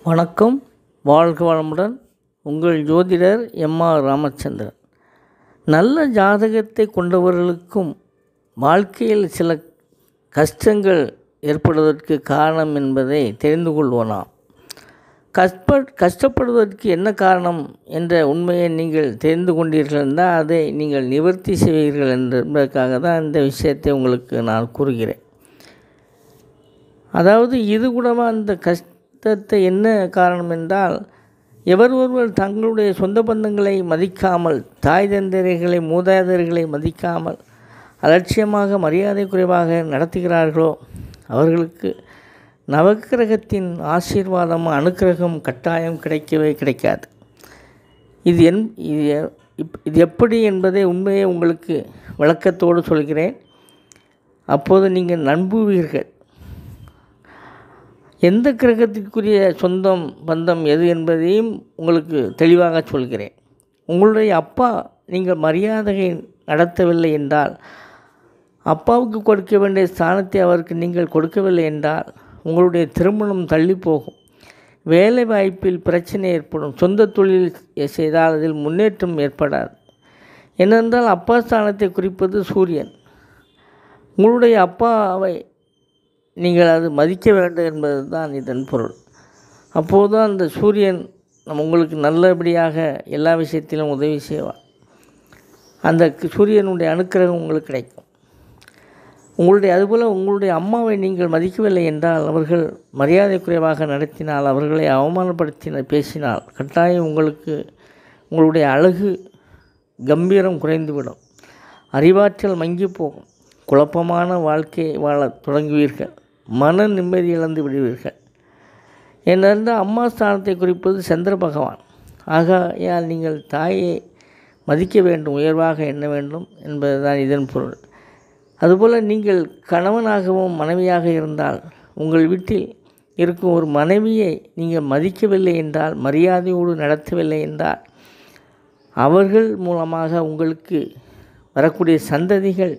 வணக்கம் வாழ்க வளமுடன் உங்கள் ஜோதிடர் எம்ஆர் ராமச்சந்திரன் நல்ல ஜாதகத்தை கொண்டவர்களுக்கும் வாழ்க்கையில் சில கஷ்டங்கள் ஏற்படுவதற்கு காரணம் என்பதை தெரிந்து கொள்வோனாம் கஷ்ட கஷ்டப்படுவதற்கு என்ன காரணம் என்ற உண்மையை நீங்கள் தெரிந்து கொண்டீர்கள் என்றால் அதை நீங்கள் நிவர்த்தி செய்வீர்கள் என்பதற்காக தான் இந்த விஷயத்தை உங்களுக்கு நான் கூறுகிறேன் அதாவது இது கூடவா அந்த கஷ்டத்தை என்ன காரணம் என்றால் எவர் ஒருவர் தங்களுடைய சொந்த பந்தங்களை மதிக்காமல் தாய் தந்தையர்களை மூதாதையர்களை மதிக்காமல் அலட்சியமாக மரியாதை குறைவாக நடத்துகிறார்களோ அவர்களுக்கு நவக்கிரகத்தின் ஆசீர்வாதம் அனுக்கிரகம் கட்டாயம் கிடைக்கவே கிடைக்காது இது என் இது எ- இப்- இது எப்படி என்பதை உண்மையை உங்களுக்கு விளக்கத்தோடு சொல்கிறேன் அப்போது நீங்கள் நம்புவீர்கள் எந்த கிரகத்திற்குரிய சொந்தம் பந்தம் எது என்பதையும் உங்களுக்கு தெளிவாக சொல்கிறேன் உங்களுடைய அப்பா நீங்கள் மரியாதையை நடத்தவில்லை என்றால் அப்பாவுக்கு கொடுக்க வேண்டிய ஸ்தானத்தை அவருக்கு நீங்கள் கொடுக்கவில்லை என்றால் உங்களுடைய திருமணம் தள்ளி போகும் வேலை வாய்ப்பில் பிரச்சனை ஏற்படும் சொந்த தொழில் செய்தால் அதில் முன்னேற்றம் ஏற்படாது ஏனென்றால் அப்பா ஸ்தானத்தை குறிப்பது சூரியன் உங்களுடைய அப்பாவை நீங்கள் அது மதிக்க வேண்டும் என்பது தான் இதன் பொருள் அப்போது தான் அந்த சூரியன் நம்ம உங்களுக்கு நல்லபடியாக எல்லா விஷயத்திலும் உதவி செய்வார் அந்த கு- சூரியனுடைய அனுக்கிரகம் உங்களுக்கு கிடைக்கும் உங்களுடைய அதுபோல் உங்களுடைய அம்மாவை நீங்கள் மதிக்கவில்லை என்றால் அவர்கள் மரியாதை குறைவாக நடத்தினால் அவர்களை அவமானப்படுத்தின பேசினால் கட்டாயம் உங்களுக்கு உங்களுடைய அழகு கம்பீரம் குறைந்துவிடும் அறிவாற்றல் மங்கி போகும் குழப்பமான வாழ்க்கையை வாழத் தொடங்குவீர்கள் மன நிம்மதி இழந்து விடுவீர்கள் ஏனென்றால் அம்மா ஸ்தானத்தை குறிப்பது சந்திர பகவான் ஆகையால் நீங்கள் தாயை மதிக்க வேண்டும் உயர்வாக எண்ண வேண்டும் என்பதுதான் இதன் பொருள் அதுபோல் நீங்கள் கணவனாகவும் மனைவியாக இருந்தால் உங்கள் வீட்டில் இருக்கும் ஒரு மனைவியை நீங்கள் மதிக்கவில்லை என்றால் மரியாதையோடு நடத்தவில்லை என்றால் அவர்கள் மூலமாக உங்களுக்கு வரக்கூடிய சந்ததிகள்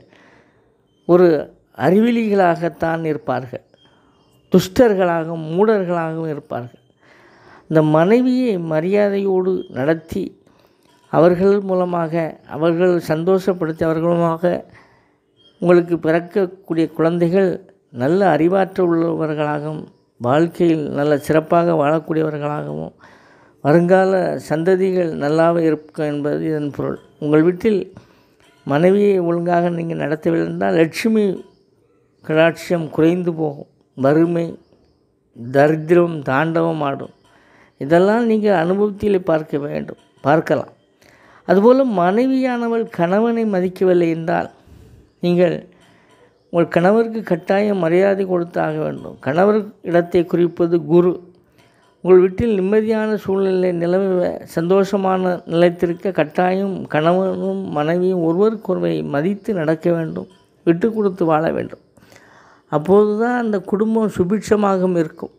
ஒரு அறிவிலிகளாகத்தான் இருப்பார்கள் துஷ்டர்களாகவும் மூடர்களாகவும் இருப்பார்கள் இந்த மனைவியை மரியாதையோடு நடத்தி அவர்கள் மூலமாக அவர்கள் சந்தோஷப்படுத்தி அவர்கள் மூலமாக உங்களுக்கு பிறக்கக்கூடிய குழந்தைகள் நல்ல அறிவாற்றல் உள்ளவர்களாகவும் வாழ்க்கையில் நல்ல சிறப்பாக வாழக்கூடியவர்களாகவும் வருங்கால சந்ததிகள் நல்லாவே இருக்கும் என்பது இதன் பொருள் உங்கள் வீட்டில் மனைவியை ஒழுங்காக நீங்கள் நடத்தவில்லை என்றால் லட்சுமி கடாட்சியம் குறைந்து போகும் வறுமை தரித்திரம் தாண்டவம் ஆடும் இதெல்லாம் நீங்கள் அனுபவத்தில் பார்க்க வேண்டும் பார்க்கலாம் அதுபோல் மனைவியானவள் கணவனை மதிக்கவில்லை என்றால் நீங்கள் உங்கள் கணவருக்கு கட்டாயம் மரியாதை கொடுத்தாக வேண்டும் கணவர் இடத்தை குறிப்பது குரு உங்கள் வீட்டில் நிம்மதியான சூழ்நிலை நிலவ சந்தோஷமான நிலைத்திருக்க கட்டாயம் கணவனும் மனைவியும் ஒருவருக்கொருவரை மதித்து நடக்க வேண்டும் விட்டு கொடுத்து வாழ வேண்டும் அப்போது தான் அந்த குடும்பம் சுபிட்சமாகவும் இருக்கும்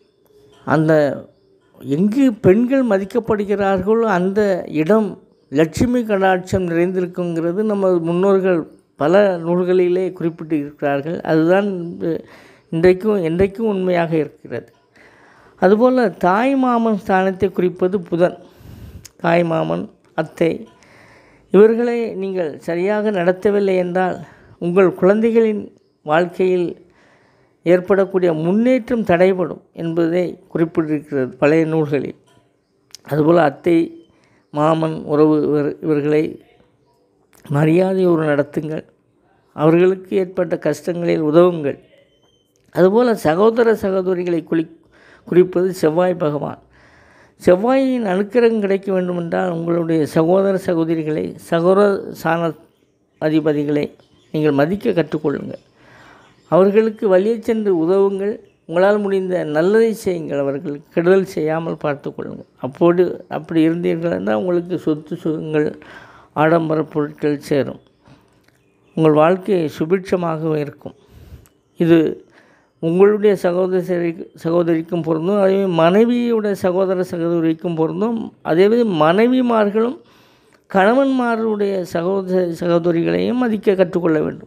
அந்த எங்கு பெண்கள் மதிக்கப்படுகிறார்களோ அந்த இடம் லட்சுமி கடாட்சம் நிறைந்திருக்குங்கிறது நம்ம முன்னோர்கள் பல நூல்களிலே குறிப்பிட்டு இருக்கிறார்கள் அதுதான் இன்று- இன்றைக்கும் என்றைக்கும் உண்மையாக இருக்கிறது அதுபோல் தாய் மாமன் ஸ்தானத்தை குறிப்பது புதன் தாய் மாமன் அத்தை இவர்களை நீங்கள் சரியாக நடத்தவில்லை என்றால் உங்கள் குழந்தைகளின் வாழ்க்கையில் ஏற்படக்கூடிய முன்னேற்றம் தடைபடும் என்பதை குறிப்பிட்டிருக்கிறது பழைய நூல்களில் அதுபோல் அத்தை மாமன் உறவு இவர்- இவர்களை மரியாதையோடு நடத்துங்கள் அவர்களுக்கு ஏற்பட்ட கஷ்டங்களில் உதவுங்கள் அதுபோல் சகோதர சகோதரிகளை குறி குறிப்பது செவ்வாய் பகவான் செவ்வாயின் அனுக்கிரகம் கிடைக்க வேண்டுமென்றால் உங்களுடைய சகோதர சகோதரிகளை சகோதர சாண அதிபதிகளை நீங்கள் மதிக்க கற்றுக்கொள்ளுங்கள் அவர்களுக்கு வழியே சென்று உதவுங்கள் உங்களால் முடிந்த நல்லதை செய்யுங்கள் அவர்களுக்கு கெடுதல் செய்யாமல் பார்த்து கொள்ளுங்கள் அப்போது அப்படி இருந்தீர்கள் என்றால் உங்களுக்கு சொத்து சுகங்கள் ஆடம்பர பொருட்கள் சேரும் உங்கள் வாழ்க்கை சுபிட்சமாகவும் இருக்கும் இது உங்களுடைய சகோதரி சகோதரிக்கும் பொருந்தும் அதே மனைவியுடைய சகோதர சகோதரிக்கும் பொருந்தும் அதேமாதிரி மனைவிமார்களும் கணவன்மாருடைய சகோதர சகோதரிகளையும் மதிக்க கற்றுக்கொள்ள வேண்டும்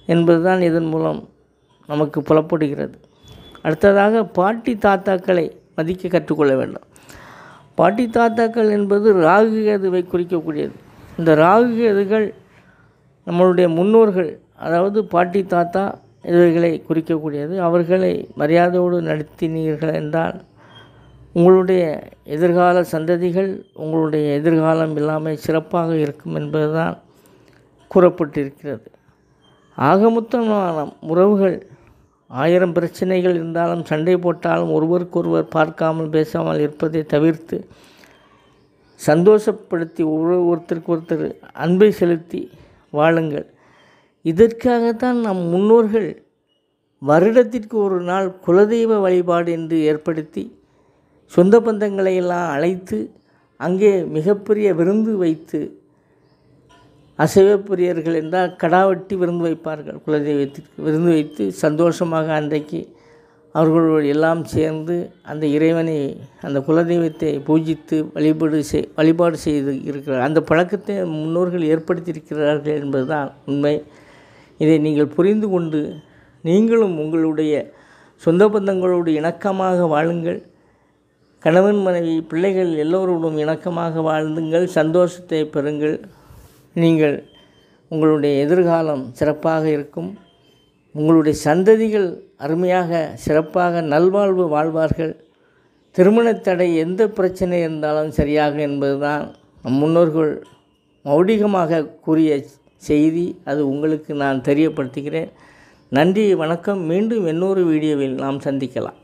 என்பதுதான் இதன் மூலம் நமக்கு புலப்படுகிறது அடுத்ததாக பாட்டி தாத்தாக்களை மதிக்க கற்றுக்கொள்ள வேண்டும் பாட்டி தாத்தாக்கள் என்பது ராகு கேதுவை குறிக்கக்கூடியது இந்த ராகு கேதுகள் நம்மளுடைய முன்னோர்கள் அதாவது பாட்டி தாத்தா இவைகளை குறிக்கக்கூடியது அவர்களை மரியாதையோடு நடத்தினீர்கள் என்றால் உங்களுடைய எதிர்கால சந்ததிகள் உங்களுடைய எதிர்காலம் எல்லாமே சிறப்பாக இருக்கும் என்பதுதான் கூறப்பட்டிருக்கிறது ஆகமொத்தமான உறவுகள் ஆயிரம் பிரச்சனைகள் இருந்தாலும் சண்டை போட்டாலும் ஒருவருக்கொருவர் பார்க்காமல் பேசாமல் இருப்பதை தவிர்த்து சந்தோஷப்படுத்தி ஒரு ஒருத்தருக்கு ஒருத்தர் அன்பை செலுத்தி வாழுங்கள் இதற்காகத்தான் நம் முன்னோர்கள் வருடத்திற்கு ஒரு நாள் குலதெய்வ வழிபாடு என்று ஏற்படுத்தி சொந்த பந்தங்களை எல்லாம் அழைத்து அங்கே மிகப்பெரிய விருந்து வைத்து அசைவப்பிரியர்கள் என்றால் கடாவட்டி விருந்து வைப்பார்கள் குலதெய்வத்திற்கு விருந்து வைத்து சந்தோஷமாக அன்றைக்கு அவர்களோடு எல்லாம் சேர்ந்து அந்த இறைவனை அந்த குலதெய்வத்தை பூஜித்து வழிபாடு செய் வழிபாடு செய்து இருக்கிறார் அந்த பழக்கத்தை முன்னோர்கள் ஏற்படுத்தியிருக்கிறார்கள் என்பதுதான் உண்மை இதை நீங்கள் புரிந்து கொண்டு நீங்களும் உங்களுடைய சொந்த பந்தங்களோடு இணக்கமாக வாழுங்கள் கணவன் மனைவி பிள்ளைகள் எல்லோரோடும் இணக்கமாக வாழ்ந்துங்கள் சந்தோஷத்தை பெறுங்கள் நீங்கள் உங்களுடைய எதிர்காலம் சிறப்பாக இருக்கும் உங்களுடைய சந்ததிகள் அருமையாக சிறப்பாக நல்வாழ்வு வாழ்வார்கள் திருமணத் தடை எந்த பிரச்சனை இருந்தாலும் சரியாக என்பதுதான் நம் முன்னோர்கள் மௌடிகமாக கூறிய செய்தி அது உங்களுக்கு நான் தெரியப்படுத்துகிறேன் நன்றி வணக்கம் மீண்டும் இன்னொரு வீடியோவில் நாம் சந்திக்கலாம்